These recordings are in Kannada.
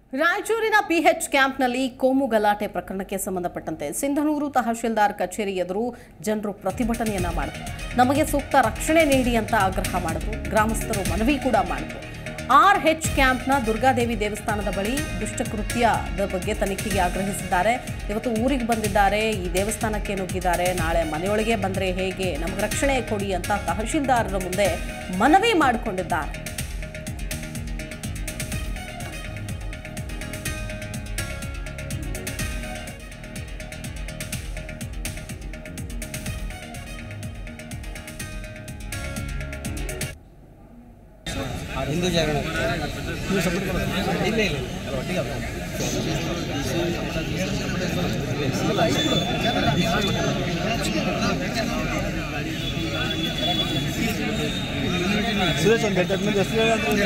ರಾಯಚೂರಿನ ಪಿಎಚ್ ಕ್ಯಾಂಪ್ನಲ್ಲಿ ಕೋಮು ಗಲಾಟೆ ಪ್ರಕರಣಕ್ಕೆ ಸಂಬಂಧಪಟ್ಟಂತೆ ಸಿಂಧನೂರು ತಹಶೀಲ್ದಾರ್ ಕಚೇರಿ ಎದುರು ಜನರು ಪ್ರತಿಭಟನೆಯನ್ನ ಮಾಡಿದ್ರು ನಮಗೆ ಸೂಕ್ತ ರಕ್ಷಣೆ ನೀಡಿ ಅಂತ ಆಗ್ರಹ ಮಾಡಿದ್ರು ಗ್ರಾಮಸ್ಥರು ಮನವಿ ಕೂಡ ಮಾಡಿದ್ರು ಆರ್ ಹೆಚ್ ಕ್ಯಾಂಪ್ನ ದುರ್ಗಾದೇವಿ ದೇವಸ್ಥಾನದ ಬಳಿ ದುಷ್ಟಕೃತ್ಯದ ಬಗ್ಗೆ ತನಿಖೆಗೆ ಆಗ್ರಹಿಸಿದ್ದಾರೆ ಇವತ್ತು ಊರಿಗೆ ಬಂದಿದ್ದಾರೆ ಈ ದೇವಸ್ಥಾನಕ್ಕೆ ನುಗ್ಗಿದ್ದಾರೆ ನಾಳೆ ಮನೆಯೊಳಗೆ ಬಂದರೆ ಹೇಗೆ ನಮಗೆ ರಕ್ಷಣೆ ಕೊಡಿ ಅಂತ ತಹಶೀಲ್ದಾರರ ಮುಂದೆ ಮನವಿ ಮಾಡಿಕೊಂಡಿದ್ದಾರೆ ಹಿಂದೂ ಜಾಗರಣ ಇಲ್ಲ ಇಲ್ಲ ಒಟ್ಟಿಗೆ ಅಲ್ಲ. ಸುರೇಶ್ ಒಂದು ಎಂಟು ಮಂದಿ ಹೆಸರು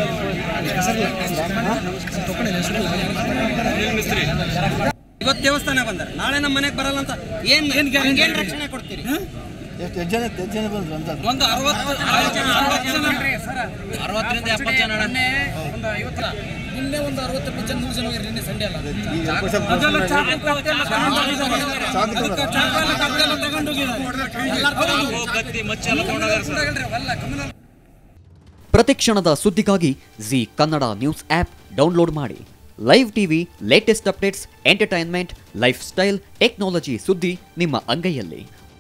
ಇವತ್ತು ದೇವಸ್ಥಾನ ಬಂದಾರೆ ನಾಳೆ ನಮ್ಮ ಮನೆಗೆ ಬರಲ್ಲ ಅಂತ ಏನ್ ಏನ್ ರಕ್ಷಣೆ ಕೊಡ್ತೀರಿ ಎಷ್ಟು ಎಷ್ಟು ಜನ ಎಷ್ಟು ಜನ ಬಂದ್ರು ಅಂತ ಒಂದು ಅರವತ್ತು ಅರವತ್ತರಿಂದ ಎಪ್ಪತ್ತು ಜನ ಒಂದು ಐವತ್ತರ ನಿನ್ನೆ ಒಂದು ಅರವತ್ತು ಜನ ನೂರು ಜನ ಹೋಗಿರಿ ನಿನ್ನೆ ಸಂಡೆ ಅಲ್ಲ ಈಗ ಸ್ವಲ್ಪ ಶಾಂತಿ ಪ್ರತಿಕ್ಷಣದ ಸುದ್ದಿಗಾಗಿ Zee Kannada news app download ಮಾಡಿ live TV latest updates entertainment lifestyle technology ಸುದ್ದಿ ನಿಮ್ಮ ಅಂಗೈಯಲ್ಲಿ